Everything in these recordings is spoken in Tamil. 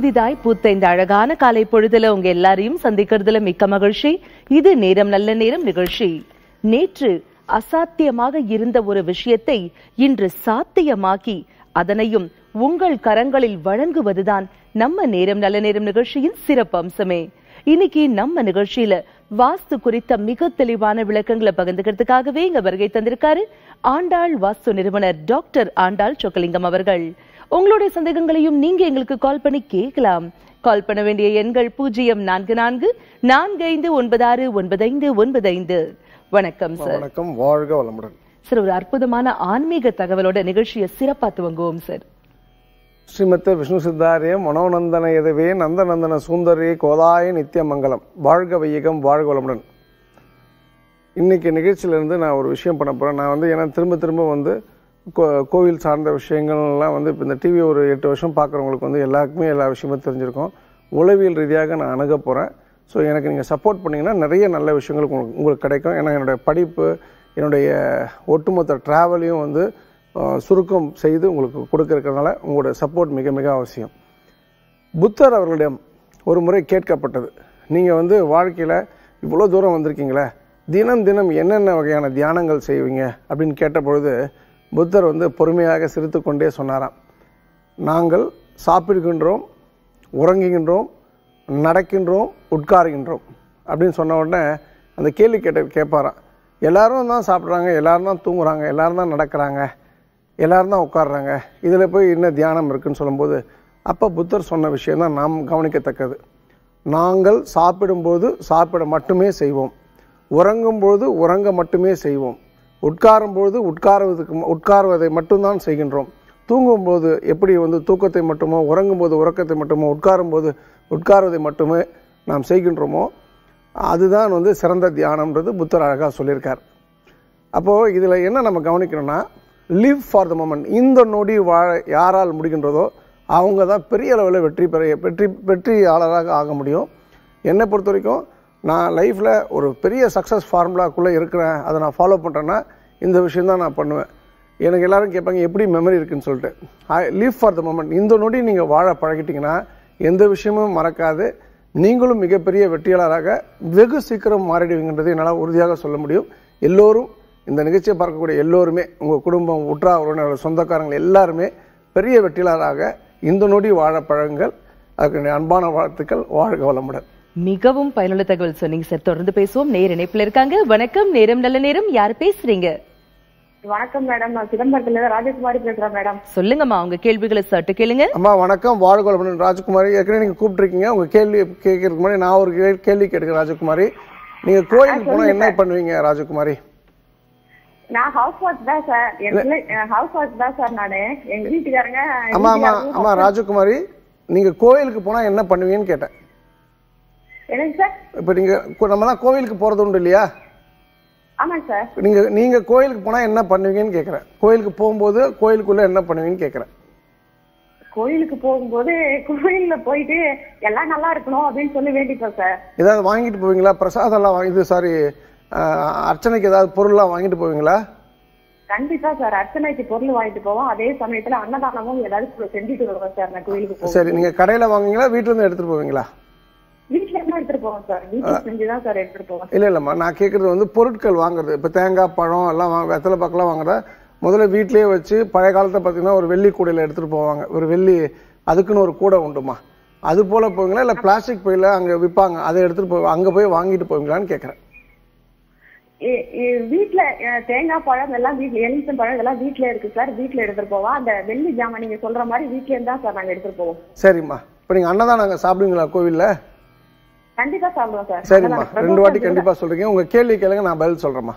புதிதாய் பூத்த இந்த அழகான காலை பொழுதுல உங்க எல்லாரையும் சந்திக்கிறதுல மிக்க மகிழ்ச்சி இது நேரம் நல்ல நேரம் நிகழ்ச்சி நேற்று அசாத்தியமாக இருந்த ஒரு விஷயத்தை இன்று சாத்தியமாக்கி அதனையும் உங்கள் கரங்களில் வழங்குவதுதான் நம்ம நேரம் நல்ல நேரம் நிகழ்ச்சியின் சிறப்பு அம்சமே இன்னைக்கு நம்ம நிகழ்ச்சியில வாஸ்து குறித்த மிக தெளிவான விளக்கங்களை பகிர்ந்துக்கிறதுக்காகவே இங்க வருகை தந்திருக்காரு ஆண்டாள் வாஸ்து நிறுவனர் டாக்டர் ஆண்டாள் சொக்கலிங்கம் அவர்கள் உங்களுடைய சந்தேகங்களையும் நீங்க எங்களுக்கு கால் பண்ணி கேட்கலாம் கால் பண்ண வேண்டிய எண்கள் பூஜ்ஜியம் நான்கு நான்கு நான்கு ஐந்து ஒன்பது ஆறு ஒன்பது ஐந்து ஒன்பது ஐந்து வணக்கம் சார் வணக்கம் வாழ்க வளமுடன் சார் ஒரு அற்புதமான ஆன்மீக தகவலோட நிகழ்ச்சியை சிறப்பா துவங்குவோம் சார் ஸ்ரீமத்த விஷ்ணு சித்தாரிய மனோநந்தன எதவே நந்தநந்தன சுந்தரி கோதாய நித்திய மங்கலம் வாழ்க வையகம் வாழ்க வளமுடன் இன்னைக்கு நிகழ்ச்சியிலேருந்து நான் ஒரு விஷயம் பண்ண போகிறேன் நான் வந்து ஏன்னா திரும்ப திரும்ப வந்து கோ கோவில் சார்ந்த விஷயங்கள்லாம் வந்து இப்போ இந்த டிவி ஒரு எட்டு வருஷம் பார்க்குறவங்களுக்கு வந்து எல்லாருக்குமே எல்லா விஷயமும் தெரிஞ்சிருக்கும் உளவியல் ரீதியாக நான் அணுக போகிறேன் ஸோ எனக்கு நீங்கள் சப்போர்ட் பண்ணிங்கன்னா நிறைய நல்ல விஷயங்கள் உங்களுக்கு உங்களுக்கு கிடைக்கும் ஏன்னா என்னுடைய படிப்பு என்னுடைய ஒட்டுமொத்த ட்ராவலையும் வந்து அஹ், சுருக்கம் செய்து உங்களுக்கு கொடுக்க இருக்கிறதுனால உங்களுடைய சப்போர்ட் மிக மிக அவசியம் புத்தர் அவர்களிடம் ஒரு முறை கேட்கப்பட்டது நீங்கள் வந்து வாழ்க்கையில் இவ்வளோ தூரம் வந்திருக்கீங்களே தினம் தினம் என்னென்ன வகையான தியானங்கள் செய்வீங்க அப்படின்னு கேட்ட பொழுது புத்தர் வந்து பொறுமையாக சிரித்து கொண்டே சொன்னாராம் நாங்கள் சாப்பிடுகின்றோம் உறங்குகின்றோம் நடக்கின்றோம் உட்காருகின்றோம் அப்படின்னு சொன்ன உடனே அந்த கேள்வி கேட்ட கேட்பாராம் எல்லாரும் தான் சாப்பிட்றாங்க எல்லாரும் தான் தூங்குறாங்க எல்லாரும் தான் நடக்கிறாங்க எல்லாரும் தான் உட்கார்றாங்க இதில் போய் என்ன தியானம் இருக்குன்னு சொல்லும்போது அப்போ புத்தர் சொன்ன விஷயம் தான் நாம் கவனிக்கத்தக்கது நாங்கள் சாப்பிடும்போது சாப்பிட மட்டுமே செய்வோம் உறங்கும்போது உறங்க மட்டுமே செய்வோம் உட்காரும்போது உட்காருவதுக்கு உட்காருவதை மட்டும்தான் செய்கின்றோம் தூங்கும்போது எப்படி வந்து தூக்கத்தை மட்டுமோ உறங்கும்போது உறக்கத்தை மட்டுமோ உட்காரும்போது உட்காருவதை மட்டுமே நாம் செய்கின்றோமோ அதுதான் வந்து சிறந்த தியானம்ன்றது புத்தர் அழகாக சொல்லியிருக்கார் அப்போது இதில் என்ன நம்ம கவனிக்கணும்னா லிவ் ஃபார் த மொமெண்ட் இந்த நொடி வாழ யாரால் முடிகின்றதோ அவங்க தான் பெரிய அளவில் வெற்றி பெற வெற்றி வெற்றியாளராக ஆக முடியும் என்னை பொறுத்த வரைக்கும் நான் லைஃப்பில் ஒரு பெரிய சக்ஸஸ் ஃபார்முலாக்குள்ளே இருக்கிறேன் அதை நான் ஃபாலோ பண்ணுறேன்னா இந்த விஷயம் தான் நான் பண்ணுவேன் எனக்கு எல்லாரும் கேட்பாங்க எப்படி மெமரி இருக்குன்னு சொல்லிட்டு I live for the moment இந்த நொடி நீங்கள் வாழ பழகிட்டீங்கன்னா எந்த விஷயமும் மறக்காது நீங்களும் மிகப்பெரிய வெற்றியாளராக வெகு சீக்கிரம் மாறிடுவீங்கன்றதை என்னால் உறுதியாக சொல்ல முடியும் எல்லோரும் இந்த நிகழ்ச்சியை பார்க்கக்கூடிய எல்லோருமே உங்கள் குடும்பம் உற்றா உறவினர்கள் சொந்தக்காரங்க எல்லாருமே பெரிய வெற்றியாளராக இந்த நொடி வாழ பழகுங்கள் அதுக்கு என்னுடைய அன்பான வாழ்த்துக்கள் வாழ்க வளமுடன் மிகவும் பயனுள்ள தகவல் சொன்னீங்க சார் தொடர்ந்து பேசுவோம் நேர இணைப்புல இருக்காங்க வணக்கம் நேரம் நல்ல நேரம் யார் பேசுறீங்க வணக்கம் மேடம் நான் சிதம்பரத்துல இருந்து ராஜகுமாரி பேசுறேன் மேடம் சொல்லுங்கம்மா உங்க கேள்விகளை சட்டு கேளுங்க அம்மா வணக்கம் வாழ்க வளமுடன் ராஜகுமாரி ஏற்கனவே நீங்கள் கூப்பிட்டுருக்கீங்க உங்கள் கேள்வி கேட்கறதுக்கு முன்னாடி நான் ஒரு கே- கேள்வி கேட்கிறேன் ராஜகுமாரி நீங்கள் கோயிலுக்கு போனால் என்ன பண்ணுவீங்க ராஜகுமாரி நான் ஹவுஸ் ஒய்ஃப் தான் சார் எங்க ஹவுஸ் ஒய்ஃப் தான் சார் நானு எங்க வீட்டுக்காரங்க எங்க அம்மா அம்மா வீட்டுக்காரங்களும் அம்மா ராஜகுமாரி நீங்கள் கோயிலுக்கு போனால் என்ன பண்ணுவீங்கன்னு கேட்டேன் என்னங்க சார் இப்போ நீங்கள் நம்ம தான் கோவிலுக்கு போகிறது உண்டு இல்லையா ஆமாங்க சார் நீங்கள் நீங்கள் கோயிலுக்கு போனால் என்ன பண்ணுவீங்கன்னு கேட்குறேன் கோயிலுக்கு போகும்போது கோயிலுக்குள்ளே என்ன பண்ணுவீங்கன்னு கேட்குறேன் கோயிலுக்கு போகும்போது கோயில்ல போயிட்டு எல்லாம் நல்லா இருக்கணும் அப்படின்னு சொல்லி வேண்டிப்போம் சார் ஏதாவது வாங்கிட்டு போவீங்களா பிரசாதம்லாம் வாங்கி இது சாரி அர்ச்சனைக்கு ஏதாவது பொருள்லாம் வாங்கிட்டு போவீங்களா கண்டிப்பா சார் அர்ச்சனைக்கு பொருள் வாங்கிட்டு போவோம் அதே சமயத்துல அன்னதானமும் ஏதாவது செஞ்சுட்டு வருவோம் சார் நான் கோயிலுக்கு போவோம் சரி நீங்கள் கடையில் வாங்குவீங்களா வீட்டிலேருந்து எடுத்துகிட்டு போவீங்களா வீட்டுல இருந்து எடுத்துட்டு போவோம் சார் வீட்டுல செஞ்சுதான் சார் எடுத்துட்டு போவோம் இல்லை இல்லைம்மா நான் கேட்குறது வந்து பொருட்கள் வாங்குறது இப்போ தேங்காய் பழம் எல்லாம் வாங்க வெத்தலை பாக்கெல்லாம் வாங்குறத முதல்ல வீட்டிலேயே வச்சு பழைய காலத்தில் பார்த்தீங்கன்னா ஒரு வெள்ளி கூடையில் எடுத்துகிட்டு போவாங்க ஒரு வெள்ளி அதுக்குன்னு ஒரு கூடை உண்டுமா அது போல் போவீங்களா இல்லை பிளாஸ்டிக் பையில் அங்கே விற்பாங்க அதை எடுத்துகிட்டு போய் அங்கே போய் வாங்கிட்டு போவீங்களான்னு கேட்குறேன் இ- இ- வீட்ல அஹ், தேங்காய் பழம் எல்லாம் வீட்ல எலுமிச்சம் பழம் இதெல்லாம் வீட்ல இருக்கு சார் வீட்ல எடுத்துட்டு போவோம் அந்த வெள்ளி ஜாமான் நீங்க சொல்ற மாதிரி வீட்ல இருந்தா சார் நாங்க எடுத்துட்டு போவோம் சரிம்மா இப்போ நீங்கள் அன்னதான் நாங்கள் சாப்பிடுவீங்களா கோவிலில் கண்டிப்பா சாப்பிடுவோம் சார் சரிம்மா அதான் ரெண்டு வாட்டி கண்டிப்பாக சொல்கிறீங்க உங்கள் கேள்வி கேளுங்க நான் பதில் சொல்கிறேம்மா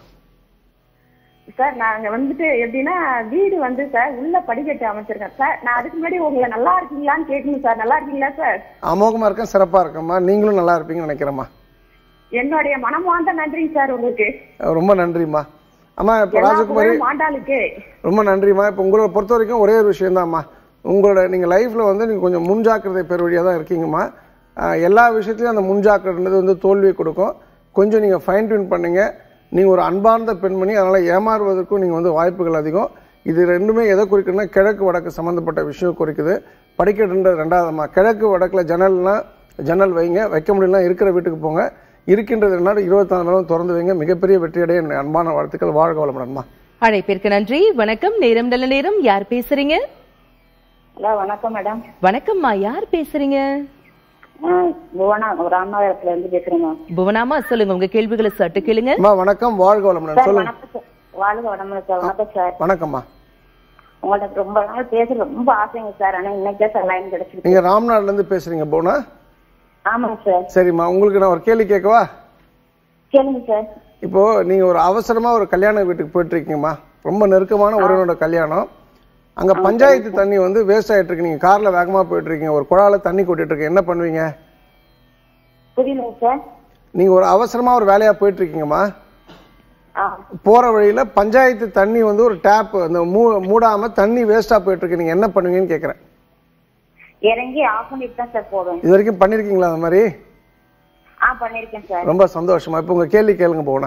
சார் நாங்க வந்துட்டு எப்படின்னா வீடு வந்து சார் உள்ள படிக்கட்டு அமைச்சிருக்கேன் சார் நான் அதுக்கு முன்னாடி உங்களை நல்லா இருக்கீங்களான்னு கேட்கணும் சார் நல்லா இருக்கீங்களா சார் அமோகமாக இருக்கேன் சிறப்பாக இருக்கேம்மா நீங்களும் நல்லா இருப்பீங்கன்னு நினைக்கிறேம்மா என்னுடைய மனமார்ந்த நன்றி சார் உங்களுக்கு ரொம்ப நன்றிம்மா அம்மா இப்போ எல்லா ராஜகுமாரி புகழும் ஆண்டாளுக்கு ரொம்ப நன்றிம்மா இப்போ உங்களை பொறுத்த வரைக்கும் ஒரே ஒரு விஷயம்தாம்மா உங்களோட நீங்கள் லைஃப்பில் வந்து நீங்கள் கொஞ்சம் முன்ஜாக்கிரதை பெற வழியாக தான் இருக்கீங்கம்மா ஆஹ் எல்லா விஷயத்துலையும் அந்த முன்ஜாக்கிரதைன்றது வந்து தோல்வியை கொடுக்கும் கொஞ்சம் நீங்கள் ஃபைன் டியூன் பண்ணுங்க நீங்கள் ஒரு அன்பார்ந்த பெண்மணி அதனால் ஏமாறுவதற்கும் நீங்கள் வந்து வாய்ப்புகள் அதிகம் இது ரெண்டுமே எதை குறிக்குதுன்னா கிழக்கு வடக்கு சம்மந்தப்பட்ட விஷயம் குறிக்குது படிக்கட்டுன்ற ரெண்டாவதுமா கிழக்கு வடக்கில் ஜன்னல்னா ஜன்னல் வைங்க வைக்க முடியலனா இருக்கிற வீட்டுக்கு போங்க இருக்கின்றது ரெண்டு நாள் இருபத்தி நாலு நேரம் திறந்து வைங்க மிகப்பெரிய வெற்றியடைய என் அன்பான வாழ்த்துக்கள் வாழ்க வளமுடன்மா அழைப்பிற்கு நன்றி வணக்கம் நேரம் நல்ல நேரம் யார் பேசுறீங்க ஹலோ வணக்கம் மேடம் வணக்கம்மா யார் பேசுறீங்க புவனா ராமநாதபுரத்துல இருந்து பேசுறேன் மேம் புவனாமா சொல்லுங்க உங்க கேள்விகளை சட்டு கேளுங்க அம்மா வணக்கம் வாழ்க வளமுடன் சார் சொல்லுங்க வணக்கம் சார் வாழ்க வடமுடன் சார் வணக்கம் சார் வணக்கம்மா உங்கள்ட்ட ரொம்ப நாள் பேச ரொம்ப ஆசைங்க சார் ஆனா இன்னைக்கு சார் லைன் கிடைச்சிருக்கு நீங்க ராம்நாட்ல இருந்து பேசுறீங்க போனா ஆமாங்க சார் சரிம்மா உங்களுக்கு நான் ஒரு கேள்வி கேட்கவா கேளுங்க சார் இப்போ நீங்க ஒரு அவசரமா ஒரு கல்யாண வீட்டுக்கு போயிட்டு இருக்கீங்கம்மா ரொம்ப நெருக்கமான உறவினோட கல்யாணம் அங்க பஞ்சாயத்து தண்ணி வந்து வேஸ்ட் ஆயிட்டு இருக்கு நீங்க கார்ல வேகமா போயிட்டு இருக்கீங்க ஒரு குழால தண்ணி கொட்டிட்டு இருக்கு என்ன பண்ணுவீங்க புரியலங்க சார் நீங்க ஒரு அவசரமா ஒரு வேலையா போயிட்டு இருக்கீங்கம்மா ஆ போற வழியில பஞ்சாயத்து தண்ணி வந்து ஒரு டேப் அந்த மூ- மூடாம தண்ணி வேஸ்டா போயிட்டு இருக்கு நீங்க என்ன பண்ணுவீங்கன்னு கேக்குறேன் இறங்கி ஆஃப் பண்ணிட்டு தான் சார் போவேன் இது வரைக்கும் பண்ணிருக்கீங்களா அந்த மாதிரி ஆ பண்ணிருக்கேன் சார் ரொம்ப சந்தோஷமா இப்போ உங்க கேள்வி கேளுங்க போனா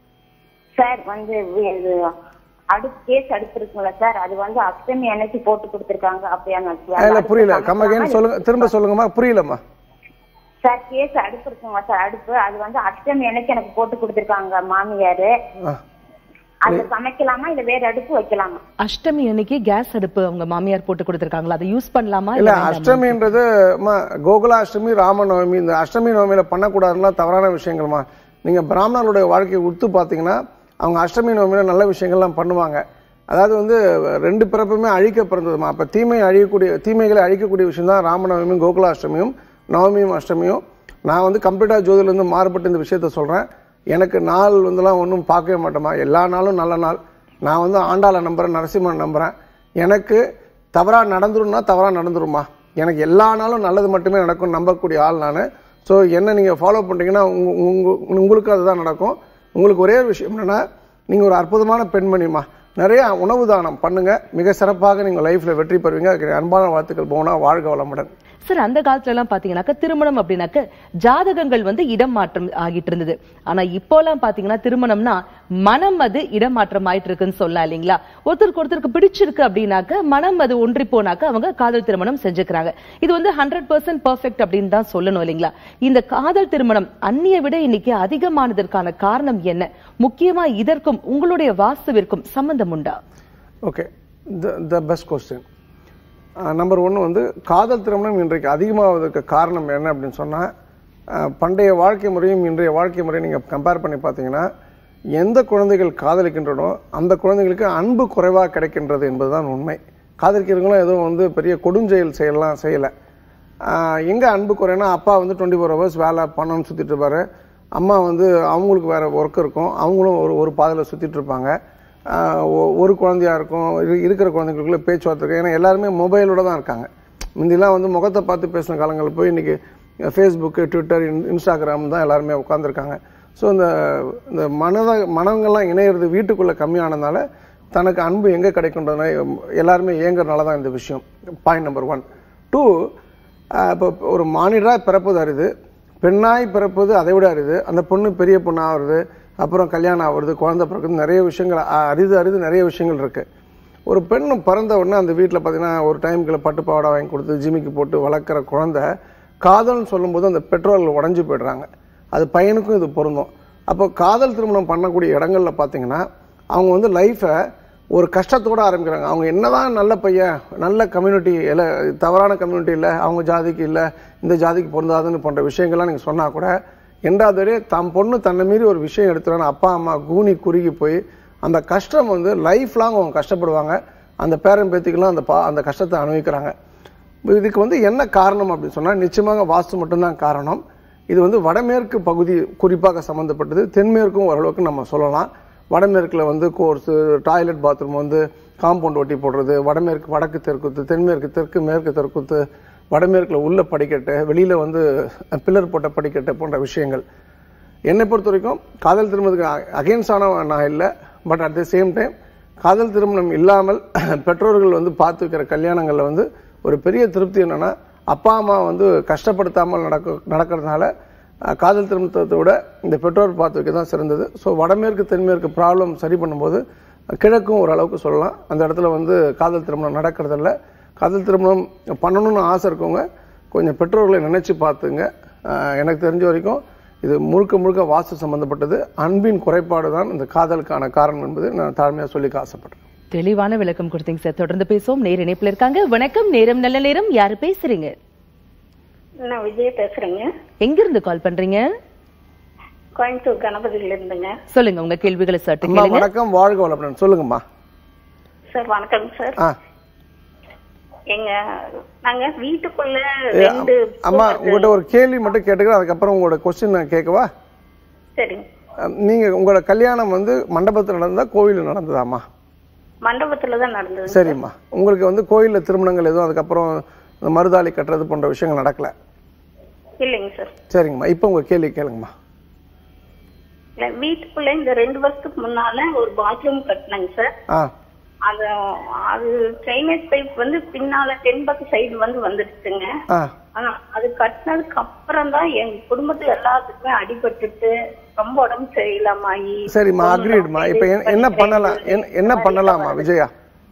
சார் வந்து இது அடுப்பு கேஸ் அடுப்பு இருக்குங்களா சார் அது வந்து அஷ்டமி அன்னைக்கு போட்டு கொடுத்துருக்காங்க அப்படியா இல்ல புரியல கம்மகேன்னு சொல்லுங்க திரும்ப சொல்லுங்கம்மா புரியலம்மா சார் கேஸ் அடுப்பு இருக்குங்களா சார் அடுப்பு அது வந்து அஷ்டமி அன்னைக்கு எனக்கு போட்டு கொடுத்துருக்காங்க மாமியாரு ஆ. அது சமைக்கலாமா இல்ல வேற அடுப்பு வைக்கலாமா அஷ்டமி அன்னைக்கு கேஸ் அடுப்பு அவங்க மாமியார் போட்டு கொடுத்திருக்காங்களா அதை யூஸ் பண்ணலாமா இல்ல இல்ல வேண்டாமா? அஷ்டமின்றது அம்மா, கோகுலாஷ்டமி ராமநவமி இந்த அஷ்டமி நவமியில பண்ணக்கூடாதுன்னா தவறான விஷயங்கள்மா நீங்க பிராமணர்களுடைய வாழ்க்கையை உத்து பாத்தீங்கன்னா அவங்க அஷ்டமி நவமியில நல்ல விஷயங்கள்லாம் பண்ணுவாங்க அதாவது வந்து ரெண்டு பிறப்புமே அழிக்க பிறந்ததுமா அப்ப தீமை அழியக்கூடிய தீமைகளை அழிக்கக்கூடிய விஷயம் தான் ராமநவமியும் கோகுலாஷ்டமியும் நவமியும் அஷ்டமியும் நான் வந்து கம்ப்ளீட்டா ஜோதியிலிருந்து மாறுபட்டு இந்த விஷயத்த சொல்றேன் எனக்கு நாள் வந்துலாம் ஒன்றும் பார்க்கவே மாட்டேமா எல்லா நாளும் நல்ல நாள் நான் வந்து ஆண்டாளை நம்புறேன் நரசிம்மன் நம்புறேன் எனக்கு தவறா நடந்துரும்னா தவறா நடந்துருமா எனக்கு எல்லா நாளும் நல்லது மட்டுமே நடக்கும் நம்பக்கூடிய ஆள் நான் ஸோ என்ன நீங்க ஃபாலோ பண்றீங்கன்னா உங்க- உங்க- உங்களுக்கு அதுதான் நடக்கும் உங்களுக்கு ஒரே ஒரு விஷயம் என்னன்னா நீங்க ஒரு அற்புதமான பெண்மணிமா நிறைய உணவு தானம் பண்ணுங்க மிக சிறப்பாக நீங்க லைஃப்ல வெற்றி பெறுவீங்க அதுக்கு அன்பான வாழ்த்துக்கள் போனா வாழ்க வளமுடன் சார் அந்த காலத்துல எல்லாம் பாத்தீங்கன்னாக்க திருமணம் அப்படின்னாக்க ஜாதகங்கள் வந்து இடம் மாற்றம் ஆகிட்டு இருந்தது ஆனா இப்போ எல்லாம் பாத்தீங்கன்னா திருமணம்னா மனம் அது இடம் மாற்றம் ஆயிட்டு இருக்குன்னு சொல்லலாம் இல்லைங்களா ஒருத்தருக்கு ஒருத்தருக்கு பிடிச்சிருக்கு அப்படின்னாக்க மனம் அது ஒன்றி போனாக்க அவங்க காதல் திருமணம் செஞ்சுக்கிறாங்க இது வந்து ஹண்ட்ரட் பர்சன்ட் பர்ஃபெக்ட் அப்படின்னு தான் சொல்லணும் இல்லைங்களா இந்த காதல் திருமணம் அந்நிய விட இன்னைக்கு அதிகமானதற்கான காரணம் என்ன முக்கியமா இதற்கும் உங்களுடைய வாஸ்துவிற்கும் சம்பந்தம் உண்டா okay the the best question number ஒன்று வந்து காதல் திருமணம் இன்றைக்கு அதிகமாவதற்கு காரணம் என்ன அப்படின்னு சொன்னால் பண்டைய வாழ்க்கை முறையும் இன்றைய வாழ்க்கை முறையும் நீங்கள் கம்பேர் பண்ணி பார்த்தீங்கன்னா எந்த குழந்தைகள் காதலிக்கின்றனோ அந்த குழந்தைகளுக்கு அன்பு குறைவாக கிடைக்கின்றது என்பதுதான் உண்மை காதலிக்கிறவங்களும் எதுவும் வந்து பெரிய கொடுஞ்செயல் செய்யலாம் செய்யலை எங்கே அன்பு குறைனா அப்பா வந்து டுவெண்ட்டி ஃபோர் ஹவர்ஸ் வேலை பணம்னு சுற்றிட்டு இருப்பாரு அம்மா வந்து அவங்களுக்கு வேற ஒர்க் இருக்கும் அவங்களும் ஒரு ஒரு பாதையில் சுற்றிட்டு இருப்பாங்க ஆஹ் ஒ- ஒரு குழந்தையா இருக்கும் இரு- இருக்கிற குழந்தைங்களுக்குள்ள பேச்சுவார்த்தை இருக்கும் ஏன்னா எல்லாருமே மொபைலோட தான் இருக்காங்க முந்திலாம் வந்து முகத்தை பார்த்து பேசின காலங்கள் போய் இன்னைக்கு ஃபேஸ்புக்கு ட்விட்டர் இன்- இன்ஸ்டாகிராம் தான் எல்லாருமே உட்காந்துருக்காங்க ஸோ இந்த இந்த மனத மனங்கள்லாம் இணையிறது வீட்டுக்குள்ளே கம்மியானதுனால தனக்கு அன்பு எங்கே கிடைக்குன்றதுனால எல்லாருமே ஏங்குறதுனால தான் இந்த விஷயம் பாயிண்ட் நம்பர் ஒன் டூ இப்போ ஒரு மானிடராக பிறப்பது அரிது பெண்ணாய் பிறப்பது அதை விட அரிது அந்த பொண்ணு பெரிய பொண்ணு ஆகுறது அப்புறம் கல்யாணம் ஆகுறது குழந்தை பிறக்குது நிறைய விஷயங்கள் அ- அரிது அரிது நிறைய விஷயங்கள் இருக்கு ஒரு பெண் பிறந்த உடனே அந்த வீட்டில் பார்த்தீங்கன்னா ஒரு டைமுக்குள்ள பட்டு பாவாடை வாங்கி கொடுத்து ஜிமிக்கு போட்டு வளர்க்குற குழந்தை காதல்னு சொல்லும்போது அந்த பெற்றோர்கள் உடஞ்சு போயிடுறாங்க அது பையனுக்கும் இது பொருந்தும் அப்போ காதல் திருமணம் பண்ணக்கூடிய இடங்கள்ல பார்த்தீங்கன்னா அவங்க வந்து லைஃபை ஒரு கஷ்டத்தோட ஆரம்பிக்கிறாங்க அவங்க என்னதான் நல்ல பையன் நல்ல கம்யூனிட்டி இல்லை தவறான கம்யூனிட்டி இல்லை அவங்க ஜாதிக்கு இல்லை இந்த ஜாதிக்கு பொருந்தாதுன்னு போன்ற விஷயங்கள்லாம் நீங்கள் சொன்னா கூட என்றாவது தம் பொண்ணு தன்னை மீறி ஒரு விஷயம் எடுத்துறான்னு அப்பா அம்மா கூனி குறுகி போய் அந்த கஷ்டம் வந்து லைஃப் லாங் அவங்க கஷ்டப்படுவாங்க அந்த பேரன் பேத்திக்கெல்லாம் அந்த பா அந்த கஷ்டத்தை அனுபவிக்கிறாங்க இதுக்கு வந்து என்ன காரணம் அப்படின்னு சொன்னா நிச்சயமாக வாஸ்து மட்டும்தான் காரணம் இது வந்து வடமேற்கு பகுதி குறிப்பாக சம்பந்தப்பட்டது தென்மேற்கும் ஓரளவுக்கு நம்ம சொல்லலாம் வடமேற்குல வந்து கோர்ஸ் டாய்லெட் பாத்ரூம் வந்து காம்பவுண்ட் ஒட்டி போடுறது வடமேற்கு வடக்கு தெற்குத்து தென்மேற்கு தெற்கு மேற்கு தெற்குத்து வடமேற்குல உள்ள படிக்கட்டு வெளியில வந்து பில்லர் போட்ட படிக்கட்டு போன்ற விஷயங்கள் என்னை பொறுத்த வரைக்கும் காதல் திருமணத்துக்கு அகைன்ஸ்டான நான் இல்லை but at the same time காதல் திருமணம் இல்லாமல் பெற்றோர்கள் வந்து பார்த்து வைக்கிற கல்யாணங்களில் வந்து ஒரு பெரிய திருப்தி என்னன்னா அப்பா அம்மா வந்து கஷ்டப்படுத்தாமல் நடக்க நடக்கிறதுனால அஹ், காதல் திருமணத்தை விட இந்த பெற்றோர் பார்த்து வைக்க தான் சிறந்தது ஸோ வடமேற்கு தென்மேற்கு ப்ராப்ளம் சரி பண்ணும்போது கிழக்கும் ஓரளவுக்கு சொல்லலாம் அந்த இடத்துல வந்து காதல் திருமணம் நடக்கிறதில்ல காதல் திருமணம் பண்ணணும்னு ஆசை இருக்கவங்க கொஞ்சம் பெற்றோர்களை நினைச்சு பார்த்துங்க ஆஹ் எனக்கு தெரிஞ்ச வரைக்கும் இது முழுக்க முழுக்க வாஸ்து சம்பந்தப்பட்டது அன்பின் குறைபாடு தான் இந்த காதலுக்கான காரணம் என்பது நான் தாழ்மையாக சொல்லிக்க ஆசைப்படுறேன் தெளிவான விளக்கம் கொடுத்தீங்க சார் தொடர்ந்து பேசுவோம் நேர இணைப்புல இருக்காங்க வணக்கம் நேரம் நல்ல நேரம் யாரு பேசுறீங்க நான் விஜய் பேசுறேங்க எங்க இருந்து கால் பண்றீங்க கோயம்புத்தூர் கணபதியில இருந்துங்க சொல்லுங்க உங்க கேள்விகளை சட்டு அம்மா கேளுங்க வணக்கம் வாழ்க வளமுடன் சொல்லுங்கம்மா சார் வணக்கம் சார் ஆ எங்க நாங்க வீட்டுக்குள்ள ஏ, ரெண்டு அம்மா பூ இருக்கு. உங்கள்கிட்ட ஒரு கேள்வி மட்டும் கேட்டுக்கிறேன் அதுக்கப்புறம் உங்களோட கொஸ்டின் நான் கேட்கவா சரிங்க அஹ், நீங்க உங்களோட கல்யாணம் வந்து மண்டபத்தில் நடந்ததா கோயிலில் நடந்ததாம்மா மண்டபத்துல தான் நடந்தது சரிம்மா உங்களுக்கு வந்து கோயிலில் திருமணங்கள் எதுவும் அதுக்கப்புறம் இந்த மருதாளி கட்டுறது போன்ற விஷயங்கள் நடக்கல இல்லைங்க சார் சரிங்கம்மா இப்போ உங்க கேள்வி கேளுங்கம்மா இல்ல, வீட்டுக்குள்ள இந்த ரெண்டு வருஷத்துக்கு முன்னால ஒரு பாத்ரூம் கட்டினாங்க சார் ஆ அது அது ட்ரைனேஜ் பைப் வந்து பின்னால தென்பக்க சைடு வந்து வந்துடுச்சுங்க ஆ ஆனா அது கட்டினதுக்கு அப்புறம் தான் எங்க குடும்பத்துல எல்லாத்துக்குமே அடிபட்டுட்டு ரொம்ப உடம்பு சரியில்லாம ஆகி சரிம்மா அக்ரீட்மா இப்போ என்ன பண்ணலாம் என்ன- என்ன பண்ணலாமா விஜயா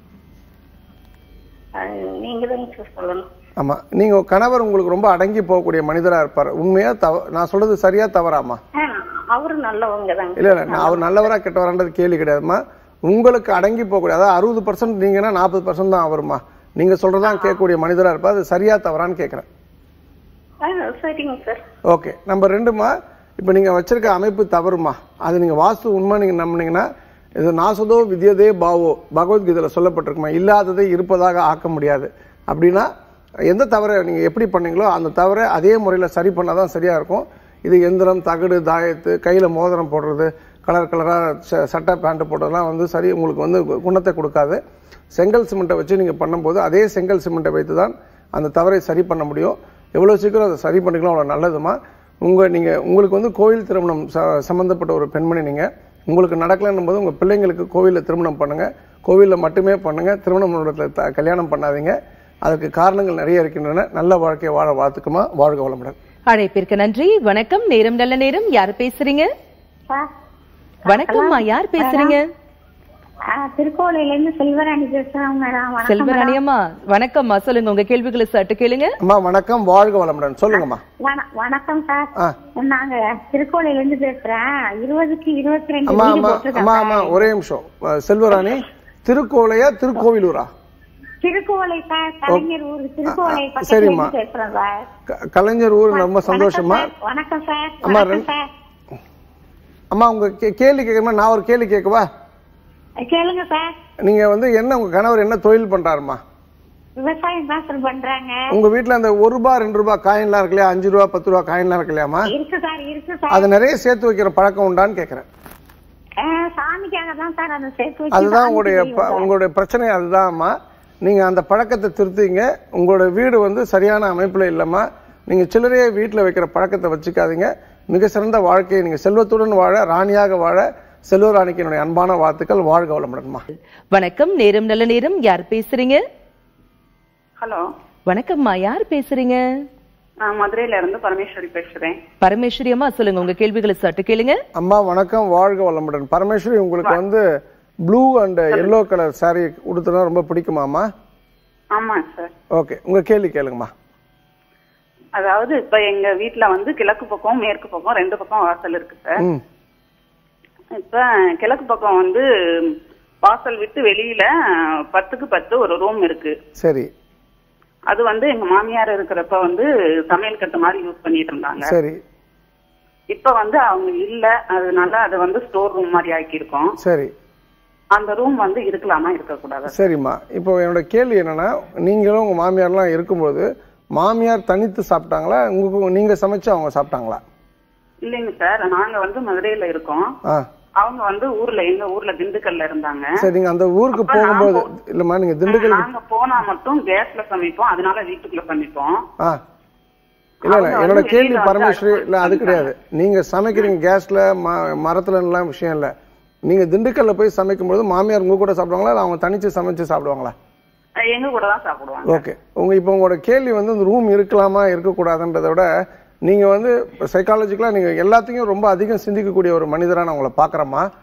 அது நீங்க தான் சார் சொல்லணும் ஆமா நீங்க உங்க கணவர் உங்களுக்கு ரொம்ப அடங்கி போகக்கூடிய மனிதரா இருப்பார் உண்மையா தவ நான் சொல்றது சரியா தவறாமா ஆ, அவரு நல்லவங்க தாங்க இல்ல இல்ல நான் அவர் நல்லவரா கெட்டவரான்றது கேள்வி கிடையாதுமா உங்களுக்கு அடங்கி போகக்கூடிய அதாவது அறுபது பர்சன்ட் நீங்கன்னா நாற்பது பர்சன்ட் தான் அவருமா நீங்க சொல்றதான் கேட்கக்கூடிய மனிதரா இருப்பா அது சரியா தவறான்னு கேட்கறேன் ஆ, சரிங்க சார் ஓகே நம்பர் ரெண்டுமா இப்போ நீங்கள் வச்சிருக்க அமைப்பு தவறுமா அது நீங்கள் வாஸ்து உண்மை நீங்கள் நம்பினீங்கன்னா இது நாசதோ வித்யதே பாவோ பகவத்கீதையில் சொல்லப்பட்டிருக்குமா இல்லாததை இருப்பதாக ஆக்க முடியாது அப்படின்னா எந்த தவறை நீங்கள் எப்படி பண்ணீங்களோ அந்த தவறை அதே முறையில் சரி பண்ணால் தான் சரியாக இருக்கும் இது எந்திரம் தகடு தாயத்து கையில் மோதிரம் போடுறது கலர் கலராக சட்டை பேண்ட் போடுறதெல்லாம் வந்து சரி உங்களுக்கு வந்து கு- குணத்தை கொடுக்காது செங்கல் சிமெண்ட்டை வச்சு நீங்கள் பண்ணும்போது அதே செங்கல் சிமெண்ட்டை வைத்து தான் அந்த தவறை சரி பண்ண முடியும் எவ்வளோ சீக்கிரம் அதை சரி பண்ணிக்கலாம் அவ்வளோ நல்லதுமா உங்கள் நீங்கள் உங்களுக்கு வந்து கோயில் திருமணம் ச சம்மந்தப்பட்ட ஒரு பெண்மணி நீங்கள் உங்களுக்கு நடக்கலன்னும் போது உங்கள் பிள்ளைங்களுக்கு கோவிலில் திருமணம் பண்ணுங்கள் கோவிலில் மட்டுமே பண்ணுங்கள் திருமண மண்டபத்தில் த கல்யாணம் பண்ணாதீங்க அதுக்கு காரணங்கள் நிறைய இருக்கின்றன நல்ல வாழ்க்கையை வாழ வாழ்த்துக்குமா வாழ்க வளமுடன் அழைப்பிற்கு நன்றி வணக்கம் நேரம் நல்ல நேரம் யார் பேசுறீங்க சார் வணக்கம்மா யார் பேசுறீங்க திருக்கோவில இருந்து செல்வராணி பேசுறேன் மேடம் வணக்கம் செல்வராணி அம்மா வணக்கம்மா சொல்லுங்க உங்க கேள்விகளை சட்டு கேளுங்க அம்மா வணக்கம் வாழ்க வளமுடன் சொல்லுங்கம்மா வண- வணக்கம் சார் ஆ நாங்க திருக்கோவில இருந்து பேசுறேன் இருபதுக்கு இருபத்தி ரெண்டு அம்மா வீடு அம்மா போட்டிருக்கேன் அம்மா அம்மா ஒரே நிமிஷம் அஹ், செல்வராணி திருக்கோலையா திருக்கோவிலூரா திருக்கோவிலை சார் கலைஞர் ஊர் திருக்கோவிலை ஆ, பக்கத்துல சரிம்மா. இருந்து பேசுறேன் சார் க- கலைஞர் ஊர் ரொம்ப சந்தோஷமா வணக்கம் சார் அம்மா, வணக்கம் ரெண்டு- சார் அம்மா உங்க கே- கேள்வி கேட்கணுமா நான் ஒரு கேள்வி கேட்கவா கேளுங்க சார் நீங்க வந்து என்ன உங்க கணவர் என்ன தொழில் பண்றாருமா விவசாயம் தான் சார் பண்றாங்க உங்க வீட்ல அந்த ஒரு ரூபாய் ரெண்டு ரூபாய் காயின்லாம் இருக்கு இல்லையா அஞ்சு ரூபா பத்து ரூபா காயின்லாம் இருக்கு இல்லையாமா இருக்கு சார் இருக்கு சார் அது நிறைய சேர்த்து வைக்கிற பழக்கம் உண்டான்னு கேக்குறேன் ஆ, சாமிக்காக தான் சார் அதை சேர்த்து வச்சு அதுதான் சாமிக்கு உங்களுடைய செய்வோம் ப- சார். உங்களுடைய பிரச்சனை அதுதான்மா நீங்க அந்த பழக்கத்தை திருத்திங்க உங்களோட வீடு வந்து சரியான அமைப்புல இல்லம்மா நீங்க சில்லறையை வீட்டுல வைக்கிற பழக்கத்தை வச்சுக்காதீங்க மிக சிறந்த வாழ்க்கையை நீங்க செல்வத்துடன் வாழ ராணியாக வாழ செல்வராணிக்கு என்னுடைய அன்பான வாழ்த்துக்கள் வாழ்க வளமுடன்மா வணக்கம் நேரம் நல்ல நேரம் யார் பேசுறீங்க ஹலோ வணக்கம்மா யார் பேசுறீங்க நான் மதுரையில இருந்து பரமேஸ்வரி பேசுறேன் பரமேஸ்வரி அம்மா சொல்லுங்க உங்க கேள்விகளை சட்டு கேளுங்க அம்மா வணக்கம் வாழ்க வளமுடன் பரமேஸ்வரி உங்களுக்கு வந்து blue and yellow colour saree உடுத்துனா ரொம்ப பிடிக்குமாம்மா ஆமா சார் ஓகே உங்க கேள்வி கேளுங்கம்மா அதாவது இப்ப எங்க வீட்ல வந்து கிழக்கு பக்கம் மேற்கு பக்கம் ரெண்டு பக்கம் வாசல் இருக்கு சார் ம் இப்ப கிழக்கு பக்கம் வந்து வாசல் விட்டு வெளியில பத்துக்கு பத்து ஒரு ரூம் இருக்கு சரி அது வந்து எங்க மாமியார் இருக்கிறப்ப வந்து சமையல் கட்டு மாதிரி யூஸ் பண்ணிட்டு இருந்தாங்க சரி இப்ப வந்து அவங்க இல்ல அதனால அதை வந்து ஸ்டோர் ரூம் மாதிரி ஆக்கியிருக்கோம் சரி அந்த ரூம் வந்து இருக்கலாமா இருக்கக்கூடாதா சரிம்மா இப்போ என்னோட கேள்வி என்னன்னா நீங்களும் உங்க மாமியார்லாம் இருக்கும்போது மாமியார் தனித்து சாப்பிட்டாங்களா உங்களுக்கு நீங்க சமைச்சு அவங்க சாப்பிட்டாங்களா இல்லைங்க சார் நாங்க வந்து மதுரையில இருக்கோம் ஆ அவங்க வந்து ஊர்ல எங்க ஊர்ல திண்டுக்கல்ல இருந்தாங்க சரி நீங்க அந்த ஊருக்கு அப்ப போகும்போது நான் இல்லம்மா நீங்க திண்டுக்கல் நாங்க போனா மட்டும் கேஸ்ல சமைப்போம் அதனால வீட்டுக்குள்ள சமைப்போம் ஆ இல்ல இல்ல அவங்க என்னோட வந்து கேள்வி வெளியில வந்து பரமேஸ்வரி அடுப்பு இல்ல அது கிடையாது நீங்க சமைக்கிறீங்க கேஸ்ல ம- மரத்துல எல்லாம் விஷயம் இல்ல நீங்க திண்டுக்கல்ல போய் சமைக்கும்போது மாமியார் உங்க கூட சாப்பிடுவாங்களா இல்ல அவங்க தனிச்சு சமைச்சு சாப்பிடுவாங்களா அஹ் எங்க கூட தான் சாப்பிடுவாங்க ஓகே உங்க இப்போ உங்களோட கேள்வி வந்து இந்த ரூம் இருக்கலாமா இருக்கக்கூடாதுன்றதை விட நீங்க வந்து சைக்காலஜிக்கலா நீங்க எல்லாத்தையும் ரொம்ப அதிகம் சிந்திக்கக்கூடிய ஒரு மனிதரா நான் உங்களை பாக்குறேம்மா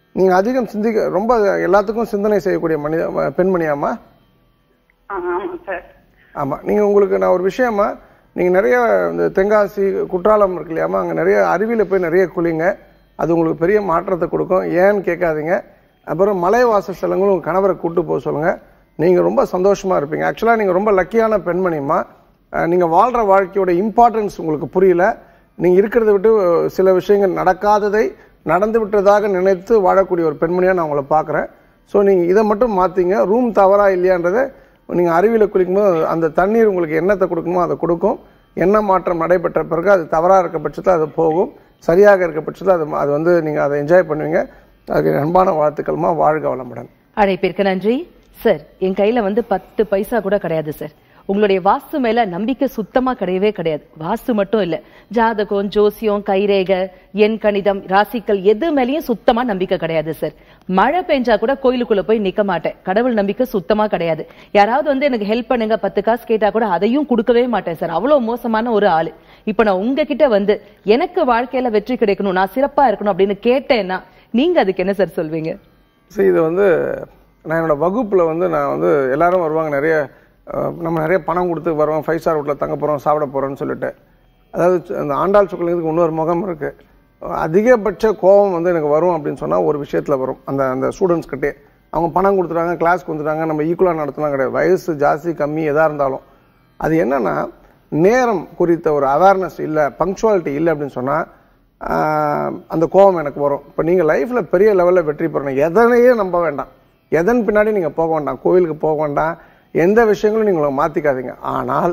நீங்க அதிகம் சிந்திக்க ரொம்ப எல்லாத்துக்கும் சிந்தனை செய்யக்கூடிய மனித பெண்மணியாமா ஆ, ஆமா சார் ஆமா நீங்க உங்களுக்கு நான் ஒரு விஷயமா நீங்க நிறைய இந்த தென்காசி குற்றாலம் இருக்கு இல்லையாமா அங்க நிறைய அருவியில போய் நிறைய குளிங்க அது உங்களுக்கு பெரிய மாற்றத்தை கொடுக்கும் ஏன்னு கேட்காதீங்க அப்புறம் மலைவாச ஸ்தலங்களும் உங்க கணவரை கூட்டு போக சொல்லுங்க நீங்க ரொம்ப சந்தோஷமா இருப்பீங்க ஆக்சுவலா நீங்க ரொம்ப லக்கியான பெண்மணிமா அஹ், நீங்க வாழ்ற வாழ்க்கையோட இம்பார்ட்டன்ஸ் உங்களுக்கு புரியல நீங்க இருக்கிறத விட்டு அஹ், சில விஷயங்கள் நடக்காததை நடந்து விட்டதாக நினைத்து வாழக்கூடிய ஒரு பெண்மணியா நான் உங்களை பார்க்குறேன் ஸோ நீங்க இதை மட்டும் மாத்தீங்க ரூம் தவறா இல்லையான்றதை நீங்க அருவியில் குளிக்கும்போது அந்த தண்ணீர் உங்களுக்கு என்னத்தை கொடுக்குமோ அதை கொடுக்கும் என்ன மாற்றம் நடைபெற்ற பிறகு அது தவறா இருக்க பட்சத்தில் அது போகும் சரியாக இருக்க பட்சத்தில் அது அது வந்து நீங்க அதை என்ஜாய் பண்ணுவீங்க அதுக்கு அன்பான வாழ்த்துக்கள்மா வாழ்க வளமுடன் அழைப்பிற்கு நன்றி சார் என் கையில வந்து பத்து பைசா கூட கிடையாது சார் உங்களுடைய வாஸ்து மேல நம்பிக்கை சுத்தமா கிடையவே கிடையாது வாஸ்து மட்டும் இல்ல ஜாதகம் ஜோசியம் கைரேகை எண் கணிதம் ராசிக்கல் எது மேலயும் சுத்தமா நம்பிக்கை கிடையாது சார் மழை பெஞ்சா கூட கோயிலுக்குள்ள போய் நிக்க மாட்டேன் கடவுள் நம்பிக்கை சுத்தமா கிடையாது யாராவது வந்து எனக்கு ஹெல்ப் பண்ணுங்க பத்து காசு கேட்டா கூட அதையும் கொடுக்கவே மாட்டேன் சார் அவ்வளவு மோசமான ஒரு ஆளு இப்ப நான் உங்ககிட்ட வந்து எனக்கு வாழ்க்கையில வெற்றி கிடைக்கணும் நான் சிறப்பா இருக்கணும் அப்படின்னு கேட்டேன்னா நீங்க அதுக்கு என்ன சார் சொல்வீங்க சரி இது வந்து நான் என்னோட வகுப்புல வந்து நான் வந்து எல்லாரும் வருவாங்க நிறைய அஹ், நம்ம நிறைய பணம் கொடுத்து வருவோம் ஃபைவ் ஸ்டார் ஹோட்டலில் தங்க போறோம் சாப்பிட போறோம்னு சொல்லிட்டு அதாவது அந்த ஆண்டாள் சுக்கலிங்கிறதுக்கு இன்னொரு முகம் இருக்கு அதிகபட்ச கோபம் வந்து எனக்கு வரும் அப்படின்னு சொன்னா ஒரு விஷயத்துல வரும் அந்த அந்த ஸ்டூடெண்ட்ஸ் கிட்டே அவங்க பணம் கொடுத்துட்டாங்க கிளாஸ்க்கு வந்துட்டாங்க நம்ம ஈக்குவலாக நடத்தலாம் கிடையாது வயசு ஜாஸ்தி கம்மி எதா இருந்தாலும் அது என்னன்னா நேரம் குறித்த ஒரு அவேர்னஸ் இல்லை பங்க்சுவாலிட்டி இல்லை அப்படின்னு சொன்னா ஆஹ், அந்த கோபம் எனக்கு வரும் இப்போ நீங்கள் லைஃப்பில் பெரிய லெவலில் வெற்றி பெறணும் எதனையே நம்ப வேண்டாம் எதன் பின்னாடி நீங்கள் போக வேண்டாம் கோவிலுக்கு போக வேண்டாம் எந்த விஷயங்களும் நீங்கள் மாற்றிக்காதீங்க ஆனால்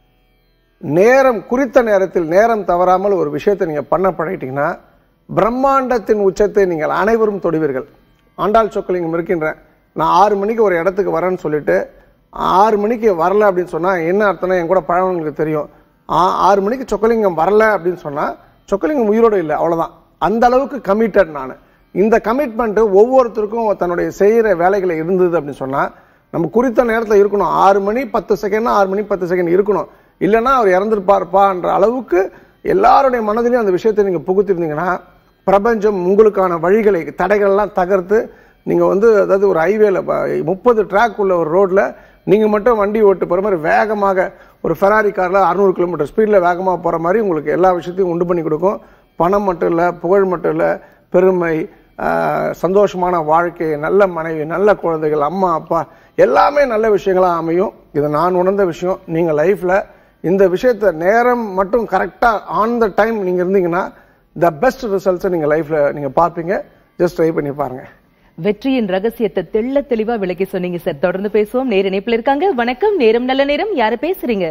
நேரம் குறித்த நேரத்தில் நேரம் தவறாமல் ஒரு விஷயத்தை நீங்கள் பண்ண பழகிட்டீங்கன்னா பிரம்மாண்டத்தின் உச்சத்தை நீங்கள் அனைவரும் தொடுவீர்கள் ஆண்டாள் சொக்கலிங்கம் இருக்கின்றேன் நான் ஆறு மணிக்கு ஒரு இடத்துக்கு வரேன்னு சொல்லிட்டு ஆறு மணிக்கு வரல அப்படின்னு சொன்னா என்ன அர்த்தம்னா என் கூட பழவங்களுக்கு தெரியும் ஆ- ஆறு மணிக்கு சொக்கலிங்கம் வரல அப்படின்னு சொன்னா சொக்கலிங்கம் உயிரோடு இல்லை அவ்வளவுதான் அந்த அளவுக்கு கமிட்டட் நான் இந்த கமிட்மெண்ட் ஒவ்வொருத்தருக்கும் தன்னுடைய செய்யற வேலைகளை இருந்தது அப்படின்னு சொன்னா நம்ம குறித்த நேரத்தில் இருக்கணும் ஆறு மணி பத்து செகண்ட் ஆறு மணி பத்து செகண்ட் இருக்கணும் இல்லைன்னா அவர் இறந்துருப்பாருப்பான்ற அளவுக்கு எல்லாருடைய மனதிலையும் அந்த விஷயத்தை நீங்க புகுத்திருந்தீங்கன்னா பிரபஞ்சம் உங்களுக்கான வழிகளை தடைகள்லாம் தகர்த்து நீங்க வந்து அதாவது ஒரு ஹைவேல முப்பது ட்ராக் உள்ள ஒரு ரோட்ல நீங்க மட்டும் வண்டி ஓட்டு போற மாதிரி வேகமாக ஒரு ஃபெராரி கார்ல அறுநூறு கிலோமீட்டர் ஸ்பீட்ல வேகமாக போற மாதிரி உங்களுக்கு எல்லா விஷயத்தையும் உண்டு பண்ணி கொடுக்கும் பணம் மட்டும் இல்ல புகழ் மட்டும் இல்ல பெருமை ஆஹ், சந்தோஷமான வாழ்க்கை நல்ல மனைவி நல்ல குழந்தைகள் அம்மா அப்பா எல்லாமே நல்ல விஷயங்களா அமையும் இது நான் உணர்ந்த விஷயம் நீங்க லைஃப்ல இந்த விஷயத்த நேரம் மட்டும் கரெக்டா ஆன் த டைம் நீங்க இருந்தீங்கன்னா த பெஸ்ட் ரிசல்ட்ஸை நீங்க லைஃப்ல நீங்க பார்ப்பீங்க ஜஸ்ட் ட்ரை பண்ணி பாருங்க வெற்றியின் ரகசியத்தை தெள்ள தெளிவா விளக்கி சொன்னீங்க சார் தொடர்ந்து பேசுவோம் நேர இணைப்புல இருக்காங்க வணக்கம் நேரம் நல்ல நேரம் யாரு பேசுறீங்க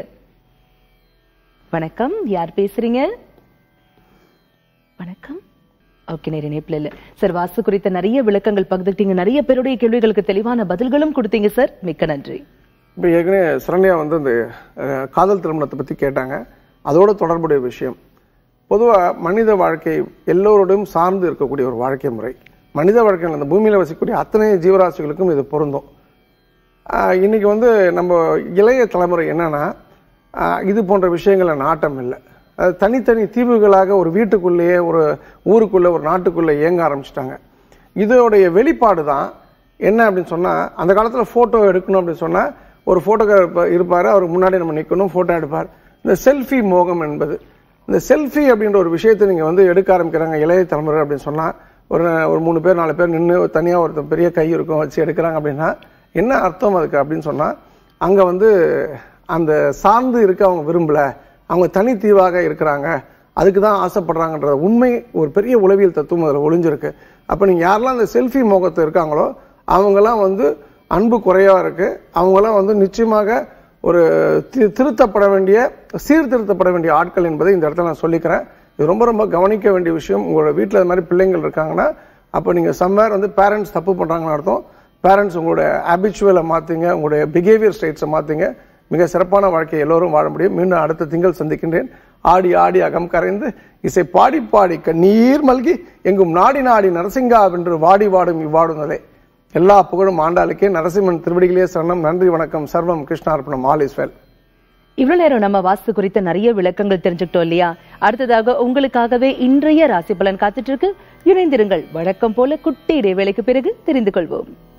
வணக்கம் யார் பேசுறீங்க வணக்கம் ஓகே நேர இணைப்புல இல்ல சார் வாஸ்து குறித்த நிறைய விளக்கங்கள் பகிர்ந்துட்டீங்க நிறைய பேருடைய கேள்விகளுக்கு தெளிவான பதில்களும் கொடுத்தீங்க சார் மிக்க நன்றி இப்போ ஏற்கனவே சரண்யா வந்து இந்த அஹ், காதல் திருமணத்தை பற்றி கேட்டாங்க அதோட தொடர்புடைய விஷயம் பொதுவாக மனித வாழ்க்கை எல்லோரோடும் சார்ந்து இருக்கக்கூடிய ஒரு வாழ்க்கை முறை மனித வாழ்க்கையில் அந்த பூமியில் வசிக்கக்கூடிய அத்தனை ஜீவராசிகளுக்கும் இது பொருந்தும் ஆஹ், இன்னைக்கு வந்து நம்ம இளைய தலைமுறை என்னன்னா ஆஹ், இது போன்ற விஷயங்கள நாட்டம் இல்லை அது தனித்தனி தீவுகளாக ஒரு வீட்டுக்குள்ளேயே ஒரு ஊருக்குள்ள ஒரு நாட்டுக்குள்ள இயங்க ஆரம்பிச்சிட்டாங்க இதோடைய வெளிப்பாடு தான் என்ன அப்படின்னு சொன்னா அந்த காலத்துல போட்டோ எடுக்கணும் அப்படின்னு சொன்னா ஒரு போட்டோகிராஃபர் இருப்பாரு அவருக்கு முன்னாடி நம்ம நிக்கணும் போட்டோ எடுப்பார் இந்த செல்ஃபி மோகம் என்பது இந்த செல்ஃபி அப்படின்ற ஒரு விஷயத்தை நீங்க வந்து எடுக்க ஆரம்பிக்கிறாங்க இளைய தலைமுறை அப்படின்னு சொன்னா ஒரு ஒரு மூணு பேர் நாலு பேர் நின்று தனியா ஒருத்தன் பெரிய கை இருக்கும் வச்சு எடுக்கிறாங்க அப்படின்னா என்ன அர்த்தம் அதுக்கு அப்படின்னு சொன்னா அங்க வந்து அந்த சார்ந்து இருக்க அவங்க விரும்பல அவங்க தனித்தீவாக இருக்கிறாங்க அதுக்கு தான் ஆசைப்படுறாங்கன்ற உண்மை ஒரு பெரிய உளவியல் தத்துவம் அதில் ஒளிஞ்சிருக்கு அப்போ நீங்கள் யாரெல்லாம் அந்த செல்ஃபி மோகத்தை இருக்காங்களோ அவங்கெல்லாம் வந்து அன்பு குறைவா இருக்கு அவங்கெல்லாம் வந்து நிச்சயமாக ஒரு தி- திருத்தப்பட வேண்டிய சீர்திருத்தப்பட வேண்டிய ஆட்கள் என்பதை இந்த இடத்துல நான் சொல்லிக்கிறேன் இது ரொம்ப ரொம்ப கவனிக்க வேண்டிய விஷயம் உங்களோட வீட்டில் இது மாதிரி பிள்ளைங்கள் இருக்காங்கன்னா அப்போ நீங்கள் சம்வேர் வந்து பேரண்ட்ஸ் தப்பு பண்ணுறாங்கன்னு அர்த்தம் பேரண்ட்ஸ் உங்களுடைய ஹேபிச்சுவலை மாற்றுங்க உங்களுடைய பிஹேவியர் ஸ்டைட்ஸை மாற்றுங்க மிக சிறப்பான வாழ்க்கையை எல்லோரும் வாழ முடியும் மீண்டும் அடுத்த திங்கள் சந்திக்கின்றேன் ஆடி ஆடி அகம் கரைந்து இசை பாடி பாடி கண்ணீர் மல்கி எங்கும் நாடி நாடி நரசிங்கா வென்று வாடி வாடும் இவ்வாடுனதே எல்லா புகழும் ஆண்டாளுக்கே நரசிம்மன் திருவடிகளே சரணம் நன்றி வணக்கம் சர்வம் கிருஷ்ணார்ப்பணம் ஆல் இஸ் வெல் இவ்வளவு நேரம் நம்ம வாஸ்து குறித்த நிறைய விளக்கங்கள் தெரிஞ்சுக்கிட்டோம் இல்லையா அடுத்ததாக உங்களுக்காகவே இன்றைய ராசி பலன் காத்துட்டு இருக்கு இணைந்திருங்கள் வழக்கம் போல குட்டி இடைவேளைக்கு பிறகு தெரிந்து கொள்வோம்